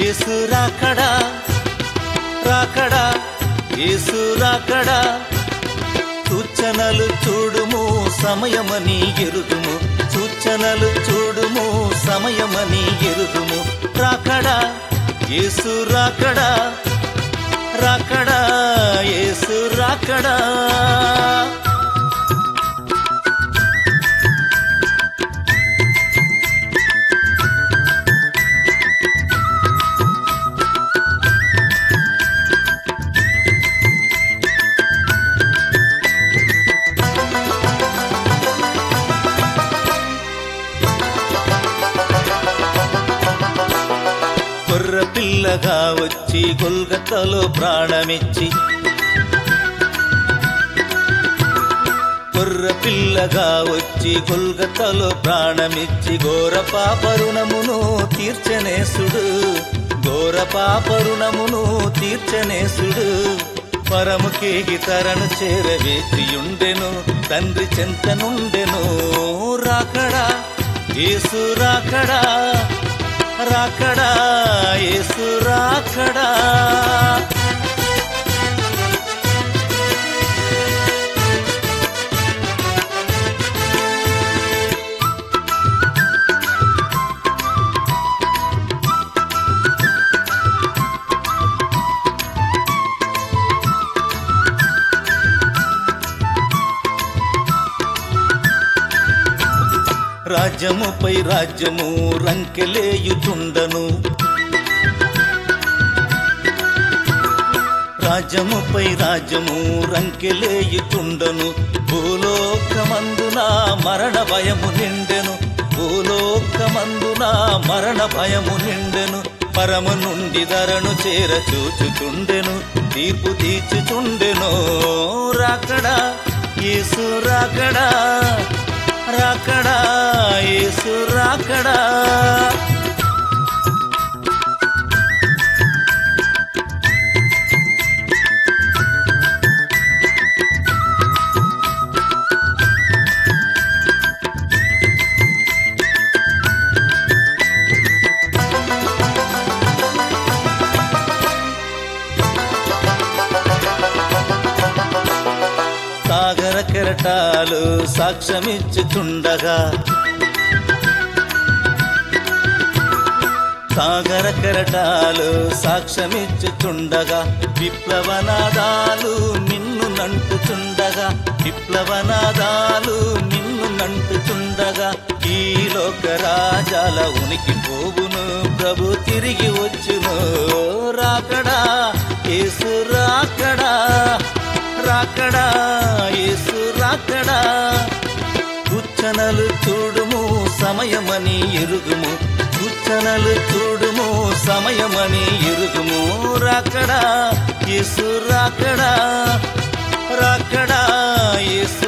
ఏసు రాకడా రాకడా ఏసు రాకడా సూచనలు చూడుము సమయమని ఎరుగుము సూచనలు చూడుము సమయమని ఎరుగుము రాకడా ఏసు రాకడా రాకడా ఏసు రాకడా కొర్ర పిల్లగా వచ్చి గొల్గతలో ప్రాణమిచ్చి కొర్ర పిల్లగా వచ్చి గొల్గతలో ప్రాణమిచ్చి ఘోర పాపరుణమును తీర్చనేసుడు ఘోర పాపరుణమును తీర్చనేసుడు పరముకేగి తరను చేరవేచియుండెను తండ్రి చెంతనుండెను రాకడా ఏసు రాకడా రాకడా ఏసు రాకడా రాజ్యముపై రాజ్యము రంకెలేయుచుండను రాజ్యముపై రాజ్యము రంకెలేయుచుండను భూలోకమందున మరణ భయము నిండెను భూలోకమందున మరణ భయము నిండెను పరము నుండి ధరను చేర చూచుచుండెను తీర్పు తీర్చుచుండెను రాకడా యేసు రాకడా రాకడా యేసు రాకడా సాగర కెరటాలు సాక్ష్యమిచ్చుచుండగా సాగర కెరటాలు సాక్ష్యమిచ్చుచుండగా విప్లవనాదాలు నిన్ను నంటుచుండగా విప్లవనాదాలు నిన్ను నంటుచుండగా ఈ లోక రాజాల ఉనికి పోవును ప్రభు తిరిగి వచ్చును రాకడా ఏసు రాకడా రాకడా ఏసు రాకడా సూచనలు చూడుము సమయమని ఎరుగుము సూచనలు చూడుము సమయమని ఎరుగుము రాకడా ఏసు రాకడా రాకడా ఏసు